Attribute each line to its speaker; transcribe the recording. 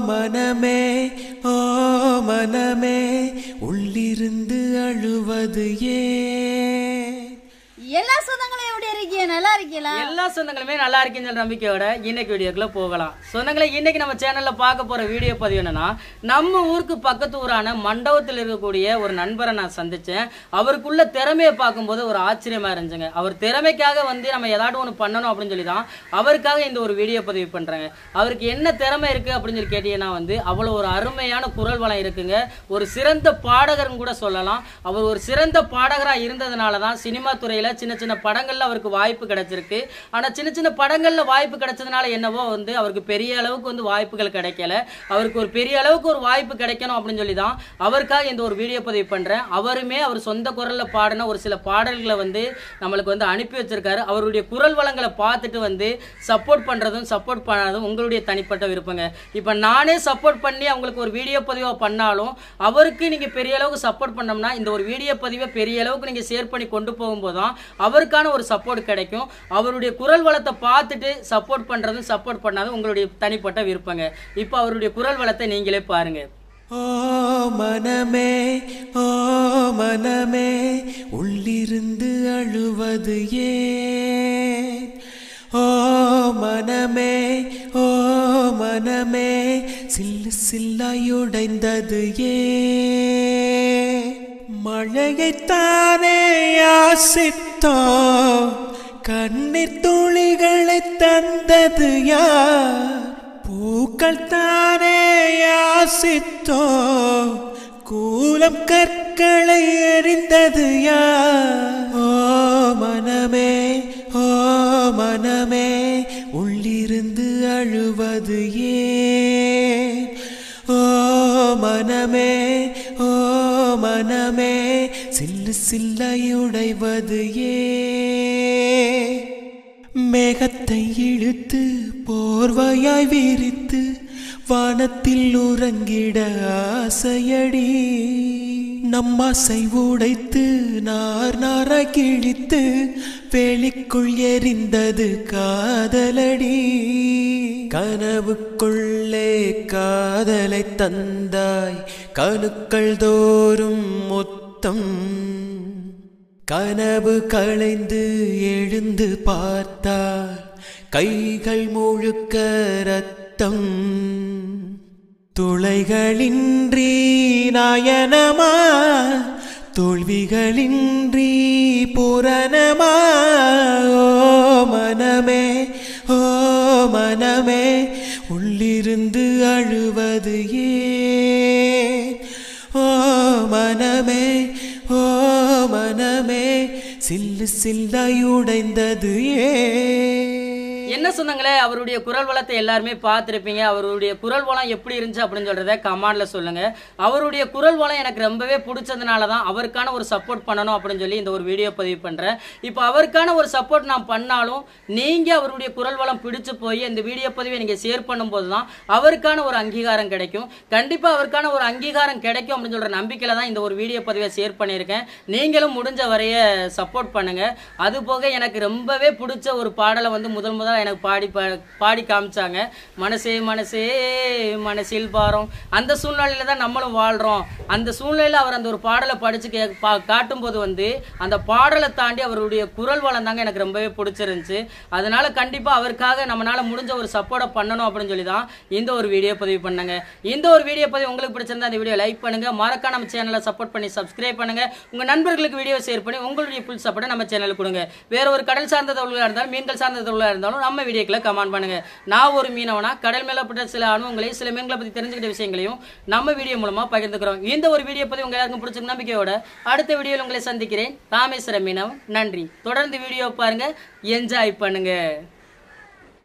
Speaker 1: மனமே ஓ மனமே உள்ளிருந்து அழுவது ஏன்
Speaker 2: எல்லா சொந்தங்களும் எப்படி இருக்கீங்க நல்லா இருக்கீங்களா
Speaker 3: எல்லா சொந்தங்களுமே நல்லா இருக்குங்கிற நம்பிக்கையோட இன்னைக்கு வீடியோக்குள்ள போகலாம் சொந்தங்களே இன்னைக்கு நம்ம சேனல்ல பார்க்க போற வீடியோ பதிவு என்னன்னா நம்ம ஊருக்கு பக்கத்து ஊரான மண்டபத்தில் இருக்கக்கூடிய ஒரு நண்பரை நான் சந்திச்சேன் அவருக்குள்ள திறமையை பார்க்கும்போது ஒரு ஆச்சரியமா இருந்துச்சுங்க அவர் திறமைக்காக வந்து நம்ம ஏதாட்டும் ஒன்று பண்ணணும் அப்படின்னு சொல்லி தான் அவருக்காக இந்த ஒரு வீடியோ பதிவு பண்றாங்க அவருக்கு என்ன திறமை இருக்கு அப்படின்னு சொல்லி கேட்டீங்கன்னா வந்து அவ்வளோ ஒரு அருமையான குரல் வளம் இருக்குங்க ஒரு சிறந்த பாடகர்னு கூட சொல்லலாம் அவர் ஒரு சிறந்த பாடகரா இருந்ததுனால தான் சினிமா துறையில சின்ன சின்ன படங்கள்ல அவருக்கு வாய்ப்பு கிடைச்சிருக்கு ஆனா சின்ன சின்ன படங்கள்ல வாய்ப்பு கிடைச்சதுனால என்னவோ வந்து அவருக்கு பெரிய அளவுக்கு வந்து வாய்ப்புகள் கிடைக்கல அவருக்கு ஒரு பெரிய அளவுக்கு ஒரு வாய்ப்பு கிடைக்கணும் அப்படின்னு சொல்லி தான் அவருக்காக இந்த ஒரு வீடியோ பதிவு பண்றேன் அவருமே அவர் சொந்த குரல்ல பாடின ஒரு சில பாடல்களை வந்து நம்மளுக்கு வந்து அனுப்பி வச்சிருக்காரு அவருடைய குரல் வளங்களை பார்த்துட்டு வந்து சப்போர்ட் பண்றதும் சப்போர்ட் பண்ணாததும் உங்களுடைய தனிப்பட்ட விருப்பங்க இப்போ நானே சப்போர்ட் பண்ணி அவங்களுக்கு ஒரு வீடியோ பதிவாக பண்ணாலும் அவருக்கு நீங்க பெரிய அளவுக்கு சப்போர்ட் பண்ணோம்னா இந்த ஒரு வீடியோ பதிவை பெரிய அளவுக்கு நீங்க ஷேர் பண்ணி கொண்டு போகும்போது தான் அவருக்கான ஒரு சப்போர்ட் கிடைக்கும் அவருடைய குரல் வளத்தை பார்த்துட்டு சப்போர்ட் பண்றதும் சப்போர்ட் பண்ணாதும் உங்களுடைய தனிப்பட்ட விருப்பங்க இப்போ அவருடைய குரல் வளத்தை நீங்களே பாருங்க
Speaker 1: ஓ மனமே ஓ மனமே உள்ளிருந்து அழுவது ஏன் ஓ மனமே ஓ மனமே சில்லு சில்லாயுடைந்தது ஏன் மழையைத்தானே யாசித்தோம் கண்ணீர் துளிகளை தந்தது யார் பூக்கள் தானே யாசித்தோ கூலம் கற்களை எறிந்தது யார் ஓ மனமே ஓ மனமே உள்ளிருந்து அழுவது ஏன் ஓ மனமே ஓ மனமே சில்லு சில்லையுடைவது ஏன் மேகத்தை இழுத்து போர்வையாய் விரித்து வானத்தில் உறங்கிட ஆசையடி நம்மாசை உடைத்து நார் நாராய் கிழித்து வெளிக்குள் எரிந்தது காதலடி கனவுக்குள்ளே காதலை தந்தாய் கணுக்கள் தோறும் மொத்தம் கனவு களைந்து எழுந்து பார்த்தால் கைகள் முழுக்க ரத்தம் துளைகளின்றி நாயனமா தோல்விகளின்றி புரணமா ஓ மனமே ஓ மனமே உள்ளிருந்து அழுவது ஏன் ஓ மனமே ஓ மனமே சில்லு சில்லாயுடைந்தது ஏன்
Speaker 3: என்ன சொன்னாங்களே அவருடைய குரல் வளத்தை எல்லாருமே பார்த்துருப்பீங்க அவருடைய குரல் வளம் எப்படி இருந்துச்சு அப்படின்னு சொல்றத கமாண்ட்ல சொல்லுங்க அவருடைய குரல் வளம் எனக்கு ரொம்பவே பிடிச்சதுனால தான் அவருக்கான ஒரு சப்போர்ட் பண்ணணும் அப்படின்னு சொல்லி இந்த ஒரு வீடியோ பதிவு பண்றேன் இப்போ அவருக்கான ஒரு சப்போர்ட் நான் பண்ணாலும் நீங்க அவருடைய குரல் வளம் பிடிச்சு போய் இந்த வீடியோ பதிவை நீங்க ஷேர் பண்ணும்போது தான் அவருக்கான ஒரு அங்கீகாரம் கிடைக்கும் கண்டிப்பா அவருக்கான ஒரு அங்கீகாரம் கிடைக்கும் அப்படின்னு சொல்ற நம்பிக்கையில தான் இந்த ஒரு வீடியோ பதிவை ஷேர் பண்ணியிருக்கேன் நீங்களும் முடிஞ்ச வரைய சப்போர்ட் பண்ணுங்க அது போக எனக்கு ரொம்பவே பிடிச்ச ஒரு பாடலை வந்து முதல் முதல்ல எனக்கு பாடி பா- பாடி காமிச்சாங்க மனசே மனசே மனசில் பாரம் அந்த சூழ்நிலையில தான் நம்மளும் வாழ்றோம் அந்த சூழ்நிலையில அவர் அந்த ஒரு பாடலை படிச்சு கே பா காட்டும்போது வந்து அந்த பாடலை தாண்டி அவருடைய குரல் வளம் தாங்க எனக்கு ரொம்பவே பிடிச்சிருந்துச்சு அதனால கண்டிப்பா அவருக்காக நம்மளால முடிஞ்ச ஒரு சப்போர்ட்டை பண்ணணும் அப்படின்னு சொல்லி தான் இந்த ஒரு வீடியோ பதிவு பண்ணாங்க இந்த ஒரு வீடியோ பதிவு உங்களுக்கு பிடிச்சிருந்தா அந்த வீடியோ லைக் பண்ணுங்க மறக்காம நம்ம சேனலை சப்போர்ட் பண்ணி சப்ஸ்கிரைப் பண்ணுங்க உங்க நண்பர்களுக்கு வீடியோ ஷேர் பண்ணி உங்களுடைய ஃபுல் சப்போர்ட்டை நம்ம சேனலுக்கு கொடுங்க வேற ஒரு கடல் சார்ந்த தொழிலாக இருந்தாலும் மீன்கள் சார்ந்த தொழிலாக இருந்தாலும் நம்ம வீடியோக்களை கமெண்ட் பண்ணுங்க நான் ஒரு மீனவனா கடல் மேல பட்ட சில அனுபவங்களையும் சில மீன்களை பத்தி தெரிஞ்சுக்கிட்ட விஷயங்களையும் நம்ம வீடியோ மூலமா பகிர்ந்துக்கிறோம் இந்த ஒரு வீடியோ பத்தி உங்க எல்லாருக்கும் பிடிச்ச நம்பிக்கையோட அடுத்த வீடியோவில் உங்களை சந்திக்கிறேன் ராமேஸ்வரம் மீனவன் நன்றி தொடர்ந்து வீடியோ பாருங்க என்ஜாய் பண்ணுங்க